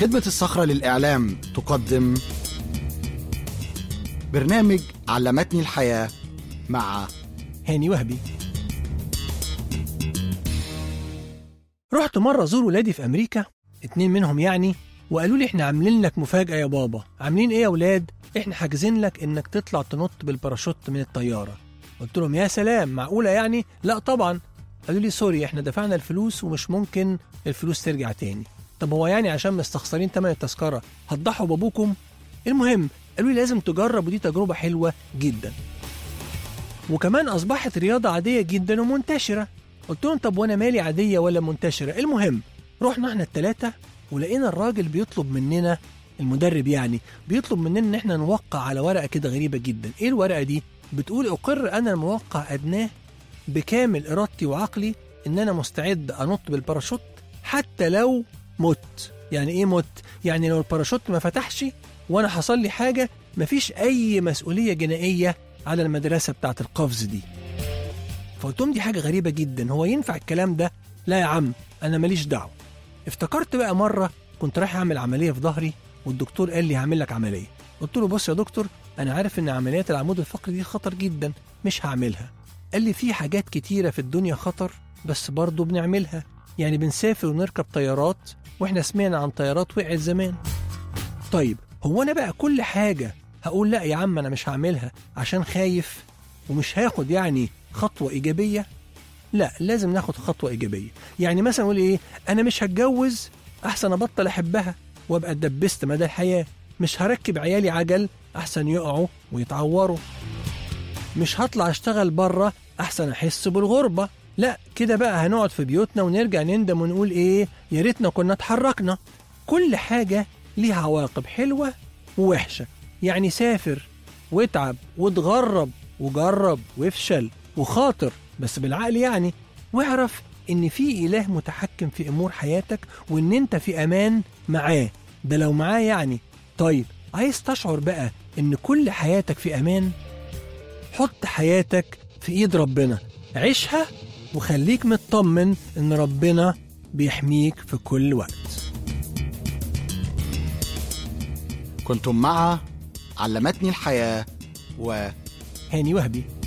خدمة الصخرة للإعلام تقدم برنامج علمتني الحياة مع هاني وهبي رحت مرة أزور ولادي في أمريكا اتنين منهم يعني وقالوا لي احنا عاملين لك مفاجأة يا بابا عاملين ايه يا ولاد احنا حاجزين لك انك تطلع تنط بالباراشوت من الطيارة قلت لهم يا سلام معقولة يعني لا طبعا قالوا لي سوري احنا دفعنا الفلوس ومش ممكن الفلوس ترجع تاني طب هو يعني عشان مستخسرين تمن التذكرة هتضحوا بابوكم المهم قالوا لي لازم تجرب ودي تجربة حلوة جدا وكمان أصبحت رياضة عادية جدا ومنتشرة قلت لهم طب وأنا مالي عادية ولا منتشرة المهم رحنا احنا التلاتة ولقينا الراجل بيطلب مننا المدرب يعني بيطلب مننا ان احنا نوقع على ورقة كده غريبة جدا ايه الورقة دي بتقول اقر انا الموقع ادناه بكامل ارادتي وعقلي ان انا مستعد انط بالباراشوت حتى لو مت يعني ايه مت يعني لو الباراشوت ما فتحش وانا حصل لي حاجة مفيش اي مسؤولية جنائية على المدرسة بتاعت القفز دي فقلت لهم دي حاجة غريبة جدا هو ينفع الكلام ده لا يا عم انا ماليش دعوة افتكرت بقى مرة كنت رايح اعمل عملية في ظهري والدكتور قال لي هعمل لك عملية قلت له بص يا دكتور انا عارف ان عمليات العمود الفقري دي خطر جدا مش هعملها قال لي في حاجات كتيرة في الدنيا خطر بس برضه بنعملها يعني بنسافر ونركب طيارات واحنا سمعنا عن طيارات وقعت زمان طيب هو انا بقى كل حاجة هقول لا يا عم انا مش هعملها عشان خايف ومش هاخد يعني خطوة ايجابية لا لازم ناخد خطوة ايجابية يعني مثلا اقول ايه انا مش هتجوز احسن ابطل احبها وابقى اتدبست مدى الحياة مش هركب عيالي عجل احسن يقعوا ويتعوروا مش هطلع اشتغل بره احسن احس بالغربة لا كده بقى هنقعد في بيوتنا ونرجع نندم ونقول ايه يا ريتنا كنا اتحركنا كل حاجة ليها عواقب حلوة ووحشة يعني سافر واتعب واتغرب وجرب وافشل وخاطر بس بالعقل يعني واعرف ان في اله متحكم في امور حياتك وان انت في امان معاه ده لو معاه يعني طيب عايز تشعر بقى ان كل حياتك في امان حط حياتك في ايد ربنا عيشها وخليك مطمن ان ربنا بيحميك في كل وقت كنتم مع علمتني الحياة و هاني وهبي